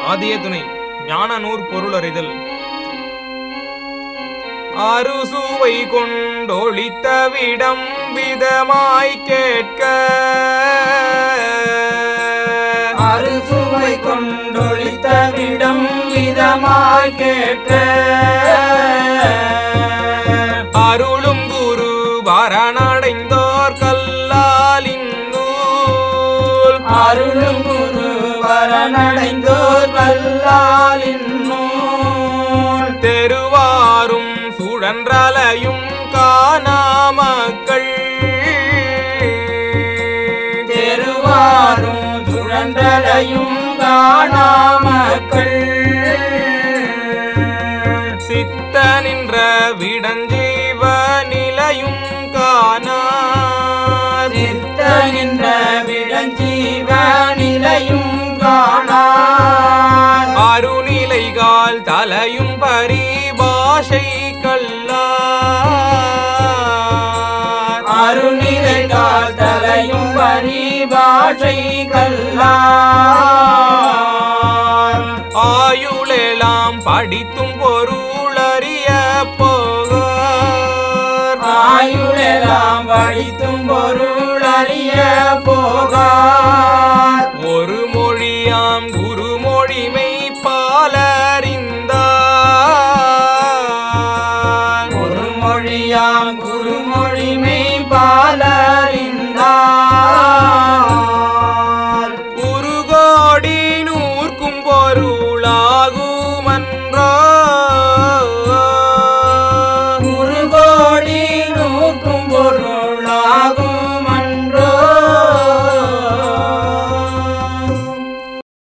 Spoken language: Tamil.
ஆதிய துணை ஞான நூற் பொருளறிதல் அறுசுவை கொண்டொழித்த விடம் விதமாய் கேட்க அறுசுவை கொண்டொழித்த விடம் விதமாய் கேட்க அருளும் குரு வரணடைந்தோர் கல்லாலின் நூல் அருளும் குரு வரனடைந்தோர் வல்லாலின் நூல் தெருவாரும் சுழன்றலையும் காணாமக்கள் தெருவாரும் சுழன்றலையும் காணாமக்கள் சித்த நின்ற விடஞ்சீவ நிலையும் காணார் சித்த நின்ற விடஞ்சீவ நிலையும் காணார் அருநிலைகால் தலையும் பரிபாஷை கல்லார் அருணிலைகால் தலையும் பரிபாஷை கல்லார் ஆயுளெல்லாம் படித்தும் பொருளறிய போகார் ஆயுளெல்லாம் படித்தும் பொருள் அறிய போகார்